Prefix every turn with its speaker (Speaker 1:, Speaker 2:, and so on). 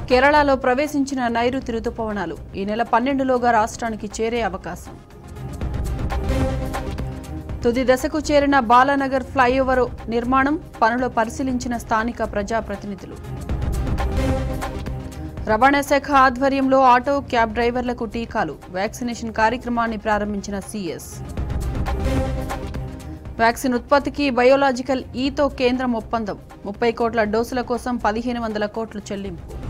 Speaker 1: కేరళలో ప్రవేశించిన నైరుతి రుతుపవనాలు ఈ నెల పన్నెండులోగా రాష్ట్రానికి చేరే అవకాశం తుది దశకు చేరిన బాలానగర్ ఫ్లైఓవర్ నిర్మాణం పనులు పరిశీలించిన స్థానిక ప్రజాప్రతినిధులు రవాణా శాఖ ఆధ్వర్యంలో ఆటో క్యాబ్ డ్రైవర్లకు టీకాలు వ్యాక్సినేషన్ కార్యక్రమాన్ని ప్రారంభించిన సీఎస్ వ్యాక్సిన్ ఉత్పత్తికి బయోలాజికల్ ఈతో కేంద్రం ఒప్పందం ముప్పై కోట్ల డోసుల కోసం పదిహేను వందల కోట్లు చెల్లింపు